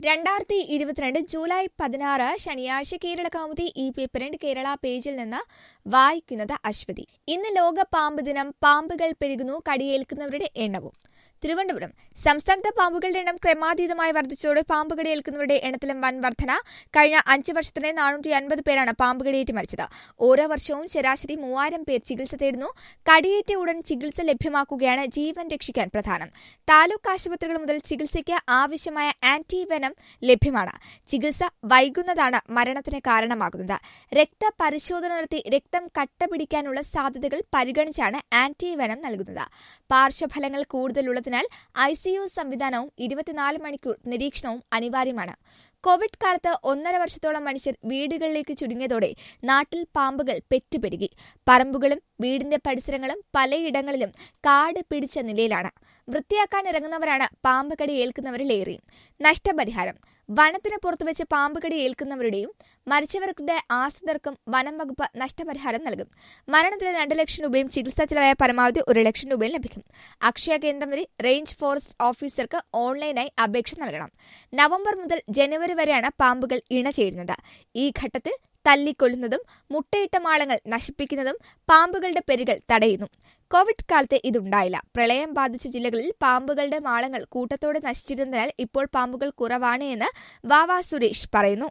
രണ്ടായിരത്തി ഇരുപത്തിരണ്ട് ജൂലൈ പതിനാറ് ശനിയാഴ്ച കേരള കൗമുദി ഈ പേപ്പറിന്റെ കേരള പേജിൽ നിന്ന് വായിക്കുന്നത് അശ്വതി ഇന്ന് ലോക പാമ്പ് ദിനം പാമ്പുകൾ പെരുകുന്നു കടിയേൽക്കുന്നവരുടെ എണ്ണവും തിരുവനന്തപുരം സംസ്ഥാനത്ത് പാമ്പുകളുടെ എണ്ണം ക്രമാതീതമായി വർദ്ധിച്ചതോടെ പാമ്പ് കടിയേൽക്കുന്നവരുടെ എണ്ണത്തിലും വൻ വർധന കഴിഞ്ഞ അഞ്ച് വർഷത്തിനിടെ നാനൂറ്റി അൻപത് പേരാണ് പാമ്പ് കടിയേറ്റ് മരിച്ചത് ഓരോ വർഷവും ശരാശരി മൂവായിരം പേർ ചികിത്സ തേടുന്നു കടിയേറ്റ ഉടൻ ചികിത്സ ലഭ്യമാക്കുകയാണ് ജീവൻ രക്ഷിക്കാൻ പ്രധാനം താലൂക്ക് ആശുപത്രികൾ മുതൽ ചികിത്സയ്ക്ക് ആവശ്യമായ ആന്റിവെനം ലഭ്യമാണ് ചികിത്സ വൈകുന്നതാണ് മരണത്തിന് കാരണമാകുന്നത് രക്തപരിശോധന നടത്തി രക്തം കട്ട പിടിക്കാനുള്ള സാധ്യതകൾ പരിഗണിച്ചാണ് ആന്റിവെനം നൽകുന്നത് പാർശ്വഫലങ്ങൾ കൂടുതലുള്ളതിനാൽ ഐ സിയു സംവിധാനവും ഇരുപത്തിനാല് മണിക്കൂർ നിരീക്ഷണവും അനിവാര്യമാണ് കോവിഡ് കാലത്ത് ഒന്നര വർഷത്തോളം മനുഷ്യർ വീടുകളിലേക്ക് ചുരുങ്ങിയതോടെ നാട്ടിൽ പാമ്പുകൾ പെറ്റുപെരുകി പറമ്പുകളും വീടിന്റെ പരിസരങ്ങളും പലയിടങ്ങളിലും കാട് പിടിച്ച നിലയിലാണ് വൃത്തിയാക്കാൻ ഇറങ്ങുന്നവരാണ് പാമ്പ് കടി ഏൽക്കുന്നവരിലേറെയും നഷ്ടപരിഹാരം വനത്തിന് പുറത്തുവച്ച് പാമ്പ് കടി ഏൽക്കുന്നവരുടെയും മരിച്ചവരുടെ ആശ്രിതർക്കും വനം വകുപ്പ് നഷ്ടപരിഹാരം നൽകും മരണത്തിന് രണ്ട് ലക്ഷം രൂപയും ചികിത്സാ ചെലവായ പരമാവധി ഒരു ലക്ഷം രൂപയും ലഭിക്കും അക്ഷയ കേന്ദ്രം വഴി റേഞ്ച് ഫോറസ്റ്റ് ഓഫീസർക്ക് ഓൺലൈനായി അപേക്ഷ നൽകണം നവംബർ മുതൽ ജനുവരി വരെയാണ് പാമ്പുകൾ ഇണ ചേരുന്നത് ഈ ഘട്ടത്തിൽ തല്ലിക്കൊല്ലുന്നതും മുട്ടയിട്ട മാളങ്ങൾ നശിപ്പിക്കുന്നതും പാമ്പുകളുടെ പെരുകൾ തടയുന്നു കോവിഡ് കാലത്ത് ഇതുണ്ടായില്ല പ്രളയം ബാധിച്ച ജില്ലകളിൽ പാമ്പുകളുടെ മാളങ്ങൾ കൂട്ടത്തോടെ നശിച്ചിരുന്നതിനാൽ ഇപ്പോൾ പാമ്പുകൾ കുറവാണ് എന്ന് വാവാ സുരേഷ് പറയുന്നു